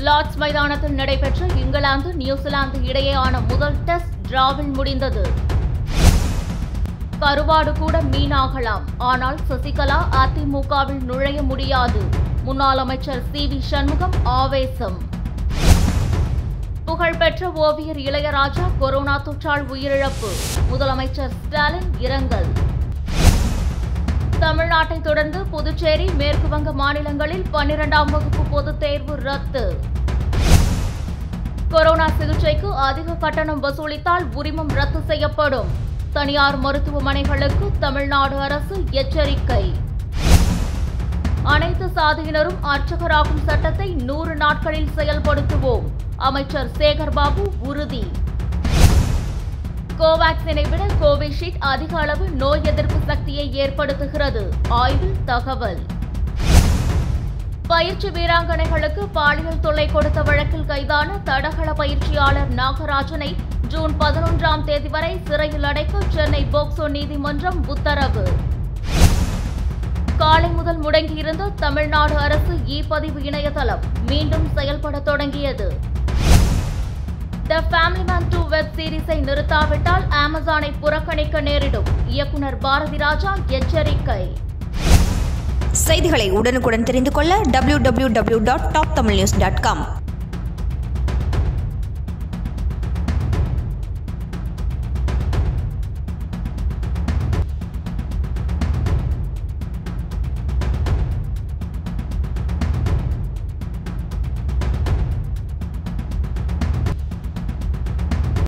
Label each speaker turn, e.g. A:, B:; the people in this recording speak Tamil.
A: லார்ட்ஸ் மைதானத்தில் நடைபெற்ற இங்கிலாந்து நியூசிலாந்து இடையேயான முதல் டெஸ்ட் டிராவில் முடிந்தது கருவாடு கூட மீனாகலாம் ஆனால் சசிகலா அதிமுகவில் நுழைய முடியாது முன்னாள் அமைச்சர் சி வி சண்முகம் ஆவேசம் புகழ்பெற்ற ஓவியர் இளையராஜா கொரோனா தொற்றால் உயிரிழப்பு முதலமைச்சர் ஸ்டாலின் இரங்கல் தமிழ்நாட்டை தொடர்ந்து புதுச்சேரி மேற்கு வங்க மாநிலங்களில் பன்னிரண்டாம் வகுப்பு பொதுத் தேர்வு ரத்து கொரோனா சிகிச்சைக்கு அதிக கட்டணம் வசூலித்தால் உரிமம் ரத்து செய்யப்படும் தனியார் மருத்துவமனைகளுக்கு தமிழ்நாடு அரசு எச்சரிக்கை அனைத்து சாதியினரும் அர்ச்சகராகும் சட்டத்தை நூறு நாட்களில் செயல்படுத்துவோம் அமைச்சர் சேகர்பாபு உறுதி கோவாக்சினை விட கோவிஷீல்டு அதிக அளவு நோய் எதிர்ப்பு சக்தியை ஏற்படுத்துகிறது ஆய்வில் தகவல் பயிற்சி வீராங்கனைகளுக்கு பாலியல் தொல்லை கொடுத்த வழக்கில் கைதான தடகள பயிற்சியாளர் நாகராஜனை ஜூன் பதினொன்றாம் தேதி வரை சிறையில் அடைக்க சென்னை போக்சோ நீதிமன்றம் உத்தரவு காலை முதல் முடங்கியிருந்த தமிழ்நாடு அரசு இ பதிவு இணையதளம் மீண்டும் செயல்பட தொடங்கியது the family man two web சீரிஸை நிறுத்தாவிட்டால் அமேசானை புறக்கணிக்க நேரிடும் இயக்குனர் பாரதி ராஜா எச்சரிக்கை
B: செய்திகளை உடனுக்குடன் தெரிந்து கொள்ள www.toptamilnews.com